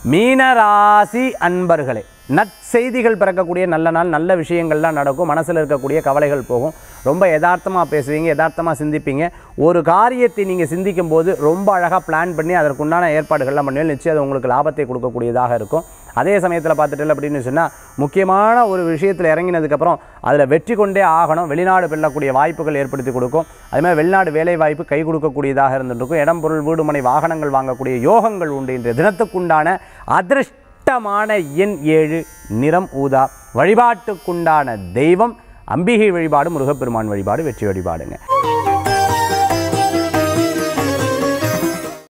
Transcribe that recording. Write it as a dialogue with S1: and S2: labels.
S1: மீனராசி அன்பர்களே நற்செய்திகள் பிறக்கக்கூடிய நல்ல நாள் நல்ல விஷயங்கள்லாம் நடக்கும் மனசில் இருக்கக்கூடிய கவலைகள் போகும் ரொம்ப யதார்த்தமாக பேசுவீங்க யதார்த்தமாக சிந்திப்பீங்க ஒரு காரியத்தை நீங்கள் சிந்திக்கும் போது ரொம்ப அழகாக பிளான் பண்ணி அதற்குண்டான ஏற்பாடுகள்லாம் பண்ணுவீங்க நிச்சயம் அது உங்களுக்கு லாபத்தை கொடுக்கக்கூடியதாக இருக்கும் அதே சமயத்தில் பார்த்துட்டு அப்படின்னு சொன்னால் முக்கியமான ஒரு விஷயத்தில் இறங்கினதுக்கப்புறம் அதில் வெற்றி கொண்டே ஆகணும் வெளிநாடு வெல்லக்கூடிய வாய்ப்புகள் ஏற்படுத்தி கொடுக்கும் அதே மாதிரி வெளிநாடு வேலை வாய்ப்பு கை கொடுக்கக்கூடியதாக இருந்துருக்கும் இடம் பொருள் வீடு மனை வாகனங்கள் வாங்கக்கூடிய யோகங்கள் உண்டு இன்றைய தினத்துக்குண்டான அதிர்ஷ்டமான எண் ஏழு நிறம் ஊதா வழிபாட்டுக்குண்டான தெய்வம் அம்பிகை வழிபாடு முருகப்பெருமான் வழிபாடு வெற்றி வழிபாடுங்க